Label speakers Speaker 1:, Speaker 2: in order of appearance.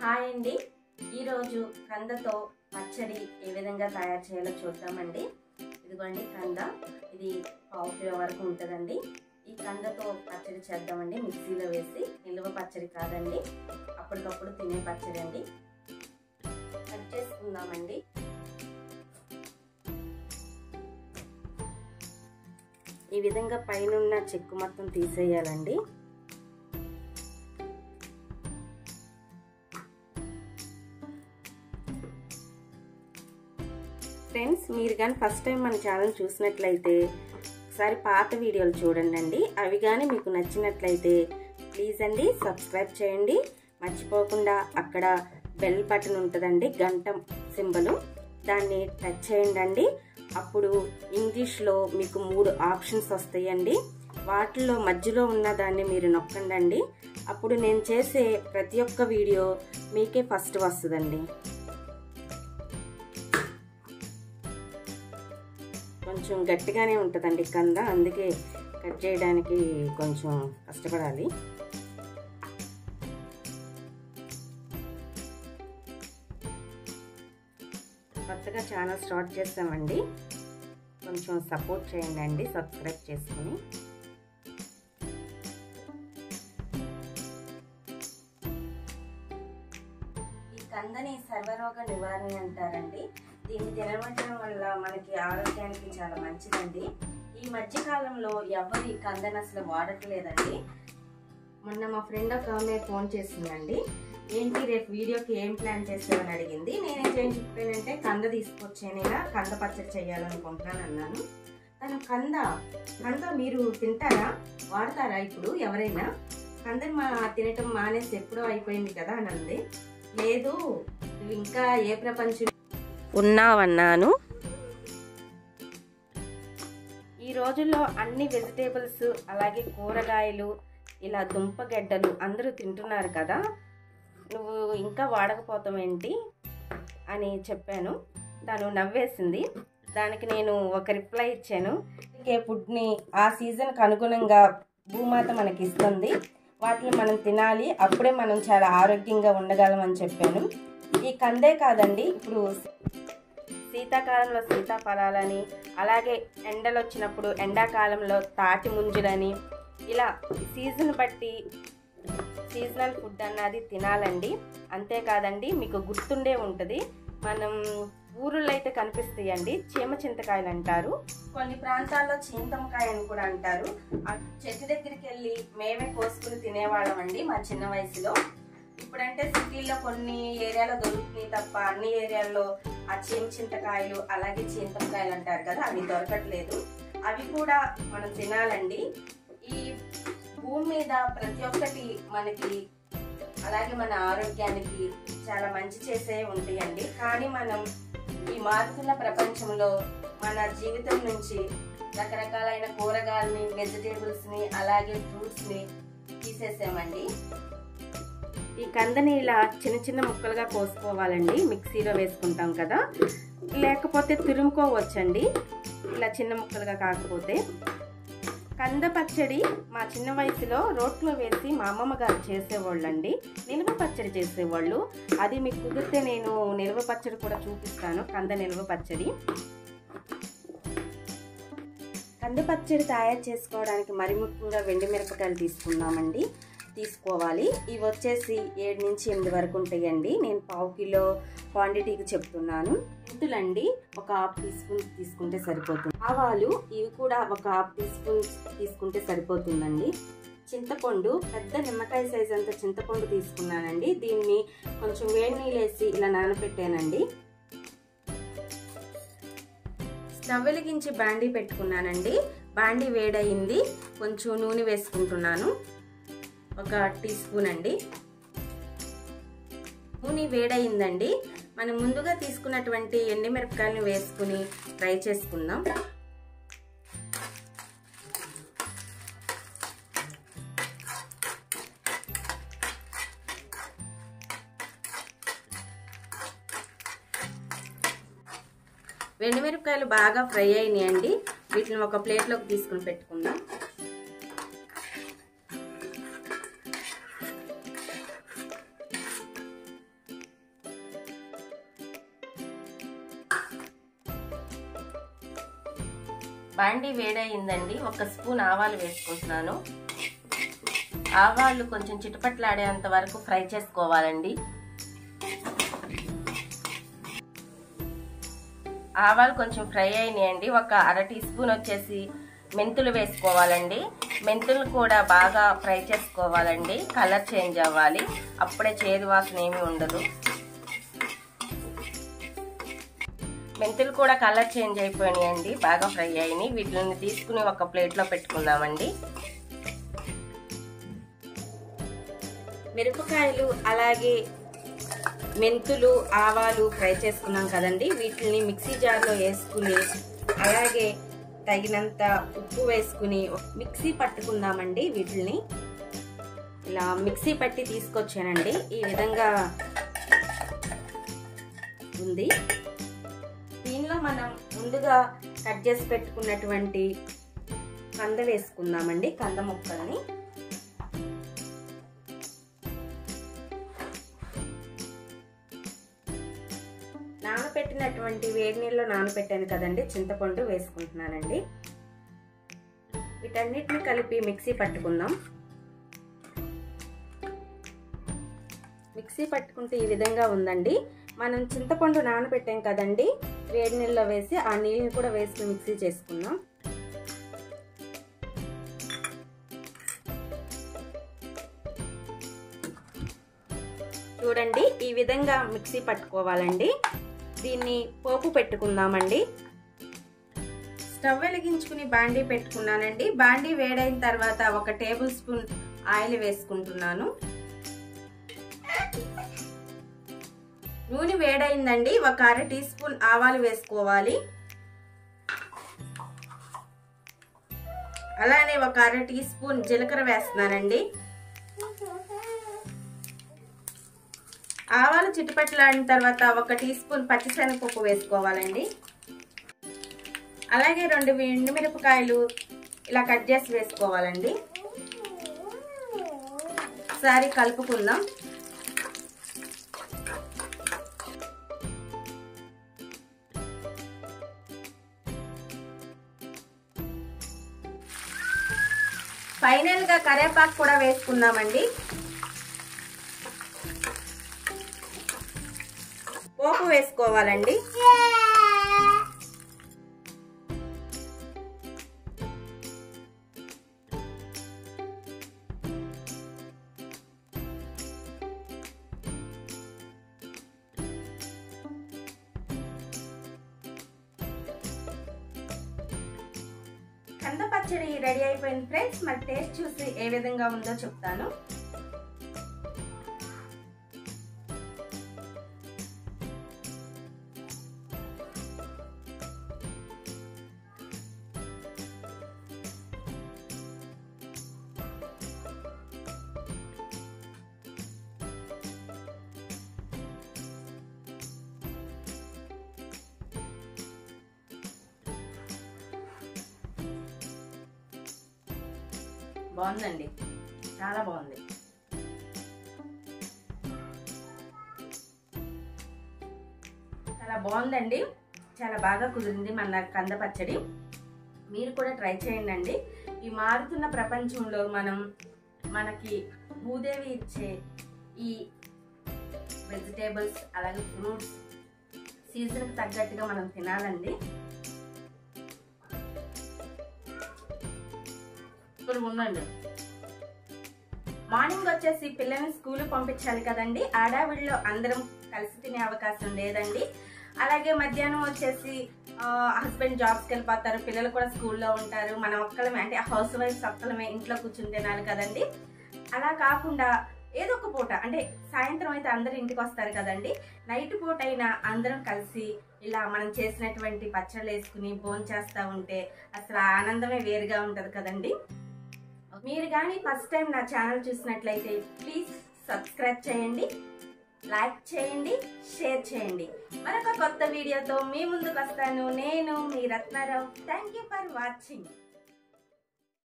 Speaker 1: hi అండి ఈరోజు కందతో పచ్చడి ఏ విధంగా తయారు చేయాలో చూద్దామండి ఇదిగోండి కంద ఇది పావు కిలో వరకు ఉంటుందండి ఈ కందతో పచ్చడి చేద్దామండి మిక్సీలో వేసి నిల్వ పచ్చడి కాదండి అప్పటికప్పుడు తినే పచ్చడి అండి కట్ చేసుకుందామండి ఈ విధంగా పైన చెక్కు మొత్తం తీసేయాలండి ఫ్రెండ్స్ మీరు కానీ ఫస్ట్ టైం మన ఛానల్ చూసినట్లయితే ఒకసారి పాత వీడియోలు చూడండి అండి అవి కానీ మీకు నచ్చినట్లయితే ప్లీజ్ అండి సబ్స్క్రైబ్ చేయండి మర్చిపోకుండా అక్కడ బెల్ బటన్ ఉంటుందండి గంట సింబలు దాన్ని టచ్ చేయండి అండి అప్పుడు ఇంగ్లీష్లో మీకు మూడు ఆప్షన్స్ వస్తాయండి వాటిలో మధ్యలో ఉన్న దాన్ని మీరు నొక్కండి అప్పుడు నేను చేసే ప్రతి ఒక్క వీడియో మీకే ఫస్ట్ వస్తుందండి కొంచెం గట్టిగానే ఉంటుందండి కంద అందుకే కట్ చేయడానికి కొంచెం కష్టపడాలి కొత్తగా ఛానల్ స్టార్ట్ చేస్తామండి కొంచెం సపోర్ట్ చేయండి అండి సబ్స్క్రైబ్ చేసుకుని ఈ కందని సర్వరోగ నివారణ అంటారండి దీన్ని తినబట్టడం వల్ల మనకి ఆరోగ్యానికి చాలా మంచిదండి ఈ మధ్య కాలంలో ఎవరు ఈ కందని అసలు వాడట్లేదండి మొన్న మా ఫ్రెండ్ ఒక ఆమె ఫోన్ చేసిందండి ఏంటి రేపు వీడియోకి ఏం ప్లాన్ చేస్తామని అడిగింది నేనేం చెప్పానంటే కంద తీసుకొచ్చేనైనా కంద పచ్చడి చేయాలనుకుంటున్నాను అన్నాను తను కంద కంద మీరు తింటారా వాడతారా ఇప్పుడు ఎవరైనా కందని మా తినటం మానేసి ఎప్పుడో అయిపోయింది కదా అని అంది లేదు నువ్వు ఇంకా ఏ ప్రపంచం ఉన్నావన్నాను ఈ రోజుల్లో అన్ని వెజిటేబుల్స్ అలాగే కూరగాయలు ఇలా దుంపగడ్డలు అందరూ తింటున్నారు కదా నువ్వు ఇంకా వాడకపోతావేంటి అని చెప్పాను తను నవ్వేసింది దానికి నేను ఒక రిప్లై ఇచ్చాను ఇంకే ఫుడ్ని ఆ సీజన్కి అనుగుణంగా భూమాత మనకి ఇస్తుంది వాటిని మనం తినాలి అప్పుడే మనం చాలా ఆరోగ్యంగా ఉండగలం అని చెప్పాను ఈ కందే కాదండి ఇప్పుడు శీతాకాలంలో సీతాఫలాలని అలాగే ఎండలు వచ్చినప్పుడు ఎండాకాలంలో తాటి ముంజులని ఇలా సీజన్ బట్టి సీజనల్ ఫుడ్ అన్నది తినాలండి అంతేకాదండి మీకు గుర్తుండే ఉంటుంది మనం ఊరుల్లో అయితే కనిపిస్తాయండి చీమ చింతకాయలు అంటారు కొన్ని ప్రాంతాల్లో చింతమకాయ అని కూడా అంటారు ఆ చెట్టు దగ్గరికి వెళ్ళి మేమే కోసుకుని తినేవాళ్ళం అండి మా చిన్న వయసులో ఇప్పుడంటే సిటీల్లో కొన్ని ఏరియాలో దొరుకుతున్నాయి తప్ప అన్ని ఏరియాల్లో ఆ చీమ చింతకాయలు అలాగే చింతకాయలు అంటారు కదా అవి దొరకట్లేదు అవి కూడా మనం తినాలండి ఈ భూమి మీద ప్రతి ఒక్కటి మనకి అలాగే మన ఆరోగ్యానికి చాలా మంచి చేసే ఉంటాయండి కానీ మనం ఈ మారుతున్న ప్రపంచంలో మన జీవితం నుంచి రకరకాలైన కూరగాయలని వెజిటేబుల్స్ని అలాగే ఫ్రూట్స్ని తీసేసామండి ఈ కందని ఇలా చిన్న చిన్న ముక్కలుగా కోసుకోవాలండి మిక్సీలో వేసుకుంటాం కదా లేకపోతే తురుముకోవచ్చండి ఇలా చిన్న ముక్కలుగా కాకపోతే కంద పచ్చడి మా చిన్న వయసులో రోట్లో వేసి మా అమ్మమ్మ గారు చేసేవాళ్ళండి నిల్వ పచ్చడి చేసేవాళ్ళు అది మీకు కుదిరితే నేను నిల్వ పచ్చడి కూడా చూపిస్తాను కంద నిల్వ పచ్చడి కంద పచ్చడి తయారు చేసుకోవడానికి మరి ముఖ్యంగా వెండి మిరపకాయలు తీసుకున్నామండి తీసుకోవాలి ఇవి వచ్చేసి ఏడు నుంచి ఎనిమిది వరకు ఉంటాయండి నేను పావు కిలో క్వాంటిటీకి చెప్తున్నాను మెంతులండి ఒక హాఫ్ టీ స్పూన్ తీసుకుంటే సరిపోతుంది ఆవాలు ఇవి కూడా ఒక హాఫ్ టీ స్పూన్ తీసుకుంటే సరిపోతుందండి చింతపండు పెద్ద నిమ్మకాయ సైజ్ అంత చింతపండు తీసుకున్నానండి దీన్ని కొంచెం వేడి నీళ్ళు వేసి ఇలా నానబెట్టానండి స్టవ్ వెలిగించి బాండీ పెట్టుకున్నానండి బాండీ వేడయింది కొంచెం నూనె వేసుకుంటున్నాను ఒక టీ స్పూన్ అండి నూనె వేడయిందండి మనం ముందుగా తీసుకున్నటువంటి ఎండిమిరపకాయలను వేసుకుని ఫ్రై చేసుకుందాం వెండిమిరపకాయలు బాగా ఫ్రై అయినాయండి వీటిని ఒక ప్లేట్లోకి తీసుకుని పెట్టుకుందాం బాండి వేడయిందండి ఒక స్పూన్ ఆవాలు వేసుకుంటున్నాను ఆవాలు కొంచెం చిటపట్లాడేంత వరకు ఫ్రై చేసుకోవాలండి ఆవాలు కొంచెం ఫ్రై అయినాయండి ఒక అర టీ స్పూన్ వచ్చేసి మెంతులు వేసుకోవాలండి మెంతులు కూడా బాగా ఫ్రై చేసుకోవాలండి కలర్ చేంజ్ అవ్వాలి అప్పుడే చేదు వాసన ఏమీ ఉండదు మెంతులు కూడా కలర్ చేంజ్ అయిపోయినాయండి బాగా ఫ్రై అయినాయి వీటిని తీసుకుని ఒక ప్లేట్లో పెట్టుకుందామండి మిరపకాయలు అలాగే మెంతులు ఆవాలు ఫ్రై చేసుకున్నాం కదండి వీటిని మిక్సీ జార్లో వేసుకుని అలాగే తగినంత ఉప్పు వేసుకుని మిక్సీ పట్టుకుందామండి వీటిని ఇలా మిక్సీ పట్టి తీసుకొచ్చానండి ఈ విధంగా ఉంది దీనిలో మనం ముందుగా కట్ చేసి పెట్టుకున్నటువంటి కంద వేసుకుందామండి కంద ముక్కల్ని నానబెట్టినటువంటి వేడి నీళ్ళలో నానబెట్టాను కదండి చింతపండు వేసుకుంటున్నానండి వీటన్నిటిని కలిపి మిక్సీ పట్టుకుందాం మిక్సీ పట్టుకుంటే ఈ విధంగా ఉందండి మనం చింతపండు నానబెట్టాం కదండి వేడి నీళ్ళలో వేసి ఆ నీళ్ళని కూడా వేసి మిక్సీ చేసుకుందాం చూడండి ఈ విధంగా మిక్సీ పట్టుకోవాలండి దీన్ని పోపు పెట్టుకుందామండి స్టవ్ వెలిగించుకుని బాండీ పెట్టుకున్నానండి బాండీ వేడైన తర్వాత ఒక టేబుల్ స్పూన్ ఆయిల్ వేసుకుంటున్నాను నూనె వేడైందండి ఒక అర టీ స్పూన్ ఆవాలు వేసుకోవాలి అలానే ఒక అర టీ స్పూన్ జీలకర్ర వేస్తున్నానండి ఆవాలు చిట్టుపట్లాడిన తర్వాత ఒక టీ స్పూన్ పచ్చిశనగపప్పు వేసుకోవాలండి అలాగే రెండు ఎండుమిరపకాయలు ఇలా కట్ చేసి వేసుకోవాలండి ఒకసారి కలుపుకుందాం ఫైనల్ గా కరేపాకు కూడా వేసుకుందామండి పోపు వేసుకోవాలండి కంద పచ్చడి రెడీ అయిపోయింది ఫ్రెండ్స్ మరి టేస్ట్ చూసి ఏ విధంగా ఉందో చెప్తాను బాగుందండి చాలా బాగుంది చాలా బాగుందండి చాలా బాగా కుదిరింది మన కంద పచ్చడి మీరు కూడా ట్రై చేయండి ఈ మారుతున్న ప్రపంచంలో మనం మనకి భూదేవి ఇచ్చే ఈ వెజిటేబుల్స్ అలాగే ఫ్రూట్స్ సీజన్కి తగ్గట్టుగా మనం తినాలండి ఇప్పుడు ఉండండి మార్నింగ్ వచ్చేసి పిల్లల్ని స్కూల్ పంపించాలి కదండి ఆడావిడిలో అందరం కలిసి తినే అవకాశం లేదండి అలాగే మధ్యాహ్నం వచ్చేసి హస్బెండ్ జాబ్స్కి వెళ్ళిపోతారు పిల్లలు కూడా స్కూల్లో ఉంటారు మనం ఒక్కలమే అంటే హౌస్ వైఫ్స్ ఒక్కలమే ఇంట్లో కూర్చుని తినాలి కదండి అలా కాకుండా ఏదో ఒక పూట అంటే సాయంత్రం అయితే అందరు ఇంటికి వస్తారు కదండి నైట్ పూట అయినా అందరం కలిసి ఇలా మనం చేసినటువంటి పచ్చళ్ళు వేసుకుని భోజనం చేస్తూ ఉంటే అసలు ఆనందమే వేరుగా ఉంటుంది కదండి మీరు కానీ ఫస్ట్ టైం నా ఛానల్ చూసినట్లయితే ప్లీజ్ సబ్స్క్రైబ్ చేయండి లైక్ చేయండి షేర్ చేయండి మరొక కొత్త వీడియోతో మీ ముందుకు వస్తాను నేను మీ Ratnarao thank you for watching